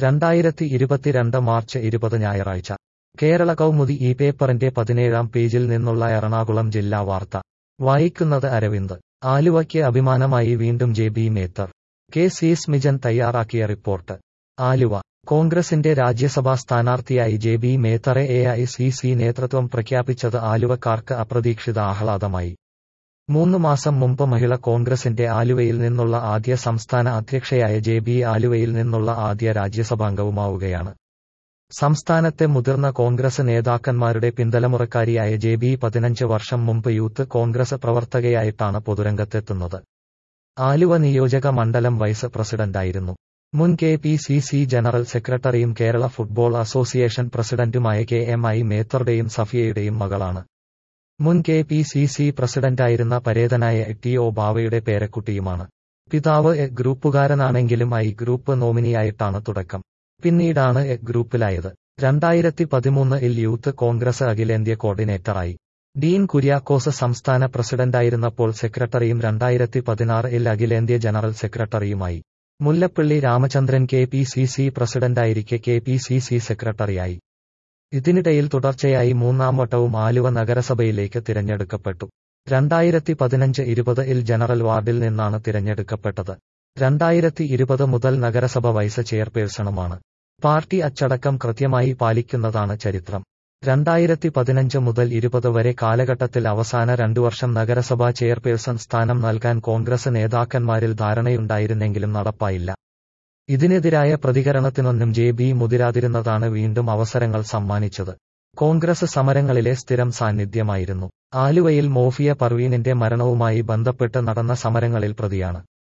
രണ്ടായിരത്തി ഇരുപത്തിരണ്ട് മാർച്ച് ഇരുപത് ഞായറാഴ്ച കേരള കൗമുദി ഈ പേപ്പറിന്റെ പതിനേഴാം പേജിൽ നിന്നുള്ള എറണാകുളം ജില്ലാ വാർത്ത വായിക്കുന്നത് അരവിന്ദ് ആലുവയ്ക്ക് അഭിമാനമായി വീണ്ടും J B Mather K C Smijan തയ്യാറാക്കിയ റിപ്പോർട്ട് ആലുവ കോൺഗ്രസിന്റെ രാജ്യസഭാ സ്ഥാനാർത്ഥിയായി ജെ ബി മേത്തറെ എ ഐ സി സി നേതൃത്വം പ്രഖ്യാപിച്ചത് ആലുവക്കാർക്ക് അപ്രതീക്ഷിത ആഹ്ലാദമായി മൂന്ന് മാസം മുമ്പ് മഹിള കോൺഗ്രസിന്റെ ആലുവയിൽ നിന്നുള്ള ആദ്യ സംസ്ഥാന അധ്യക്ഷയായ ജെ ബി ആലുവയിൽ നിന്നുള്ള ആദ്യ രാജ്യസഭാംഗവുമാവുകയാണ് സംസ്ഥാനത്തെ മുതിർന്ന കോൺഗ്രസ് നേതാക്കന്മാരുടെ പിന്തലമുറക്കാരിയായ ജെ ബി പതിനഞ്ച് വർഷം മുമ്പ് യൂത്ത് കോൺഗ്രസ് പ്രവർത്തകയായിട്ടാണ് പൊതുരംഗത്തെത്തുന്നത് ആലുവ നിയോജക മണ്ഡലം വൈസ് പ്രസിഡന്റായിരുന്നു മുൻ K P C C general സെക്രട്ടറിയും കേരള ഫുട്ബോൾ അസോസിയേഷൻ പ്രസിഡന്റുമായ കെ എം ഐ മേത്തറുടെയും സഫിയയുടെയും മകളാണ് മുൻ കെ പി സി സി പ്രസിഡന്റായിരുന്ന പരേതനായ ടി ഒ ബാവയുടെ പേരക്കുട്ടിയുമാണ് പിതാവ് എ ഗ്രൂപ്പുകാരനാണെങ്കിലും ഐ ഗ്രൂപ്പ് നോമിനിയായിട്ടാണ് തുടക്കം പിന്നീടാണ് എ ഗ്രൂപ്പിലായത് രണ്ടായിരത്തി പതിമൂന്നിൽ യൂത്ത് കോൺഗ്രസ് അഖിലേന്ത്യ കോർഡിനേറ്ററായി ഡീൻ കുര്യാക്കോസ് സംസ്ഥാന പ്രസിഡന്റായിരുന്നപ്പോൾ സെക്രട്ടറിയും രണ്ടായിരത്തി പതിനാറിൽ അഖിലേന്ത്യ ജനറൽ സെക്രട്ടറിയുമായി Mullappally Ramachandran K P C C പ്രസിഡന്റായിരിക്കെ കെ പി സി സി സെക്രട്ടറിയായി ഇതിനിടയിൽ തുടർച്ചയായി മൂന്നാം വട്ടവും ആലുവ നഗരസഭയിലേക്ക് തിരഞ്ഞെടുക്കപ്പെട്ടു രണ്ടായിരത്തി പതിനഞ്ച് ഇരുപത് ഇൽ ജനറൽ വാർഡിൽ നിന്നാണ് തിരഞ്ഞെടുക്കപ്പെട്ടത് രണ്ടായിരത്തി ഇരുപത് മുതൽ നഗരസഭ വൈസ് ചെയർപേഴ്സണുമാണ് പാർട്ടി അച്ചടക്കം കൃത്യമായി പാലിക്കുന്നതാണ് ചരിത്രം രണ്ടായിരത്തി പതിനഞ്ച് മുതൽ ഇരുപത് വരെ കാലഘട്ടത്തിൽ അവസാന രണ്ടു വർഷം നഗരസഭാ ചെയർപേഴ്സൺ സ്ഥാനം നൽകാൻ കോൺഗ്രസ് നേതാക്കന്മാരിൽ ധാരണയുണ്ടായിരുന്നെങ്കിലും നടപ്പായില്ല ഇതിനെതിരായ പ്രതികരണത്തിനൊന്നും ജെ ബി മുതിരാതിരുന്നതാണ് വീണ്ടും അവസരങ്ങൾ സമ്മാനിച്ചത് കോൺഗ്രസ് സമരങ്ങളിലെ സ്ഥിരം സാന്നിധ്യമായിരുന്നു ആലുവയിൽ മോഫിയ പർവീനിന്റെ മരണവുമായി ബന്ധപ്പെട്ട് നടന്ന സമരങ്ങളിൽ പ്രതിയാണ്